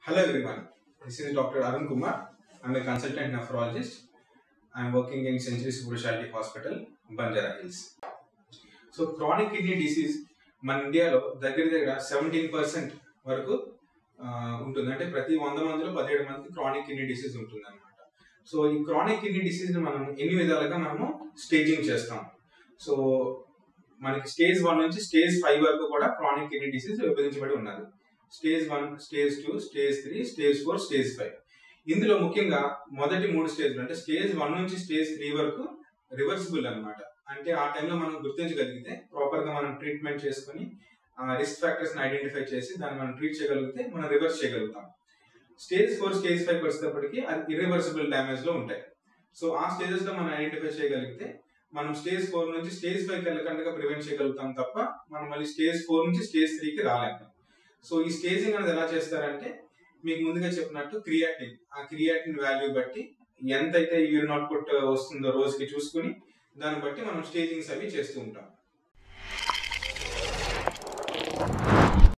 Hello everyone, this is Dr. Arun Kumar. I'm a consultant nephrologist. I'm working in Century Specialty Hospital, Banjara Hills. So chronic kidney disease మన ఇండియాలో దగ్గర దగ్గర seventeen percent వరకు ఆ, ఉంటుంది అంటే ప్రతి వంద మందిలో పదిహేడు మందికి క్రానిక్ కిడ్నీ డిసీజ్ ఉంటుంది అనమాట సో ఈ క్రానిక్ కిడ్నీ డిసీజ్ ని మనం ఎన్ని విధాలుగా మనము స్టేజింగ్ చేస్తాం సో మనకి స్టేజ్ వన్ నుంచి స్టేజ్ ఫైవ్ వరకు కూడా క్రానిక్ కిడ్నీ డిసీజ్ విభజించబడి ఉన్నది stage one stage two stage three stage four stage five ఇందులో ముఖ్యంగా మొదటి మూడు స్టేజ్లు అంటే స్టేజ్ వన్ నుంచి స్టేజ్ త్రీ వరకు రివర్సిబుల్ అన్నమాట అంటే ఆ టైంలో మనం గుర్తించగలిగితే ప్రాపర్ గా మనం ట్రీట్మెంట్ చేసుకుని రిస్క్ ఫ్యాక్టర్స్ ని ఐడెంటిఫై చేసి దాన్ని మనం ట్రీట్ చేయగలిగితే మనం రివర్స్ చేయగలుగుతాం స్టేజ్ ఫోర్ స్టేజ్ ఫైవ్ వచ్చేటప్పటికి అది ఇర్రివర్సిబుల్ డ్యామేజ్ లో ఉంటాయి సో ఆ స్టేజెస్ లో మనం ఐడెంటిఫై చేయగలిగితే మనం స్టేజ్ ఫోర్ నుంచి స్టేజ్ ఫైవ్ వెళ్ళకుండా ప్రివెంట్ చేయగలుగుతాం తప్ప మనం మళ్ళీ స్టేజ్ ఫోర్ నుంచి స్టేజ్ త్రీకి రాలేము సో ఈ స్టేజింగ్ అనేది ఎలా చేస్తారంటే మీకు ముందుగా చెప్పినట్టు క్రియాటిన్ ఆ క్రియాటిన్ వాల్యూ బట్టి ఎంత అయితే యూరిన్ అవుట్పుట్ వస్తుందో రోజుకి చూసుకుని దాన్ని బట్టి మనం స్టేజింగ్స్ అవి చేస్తూ ఉంటాం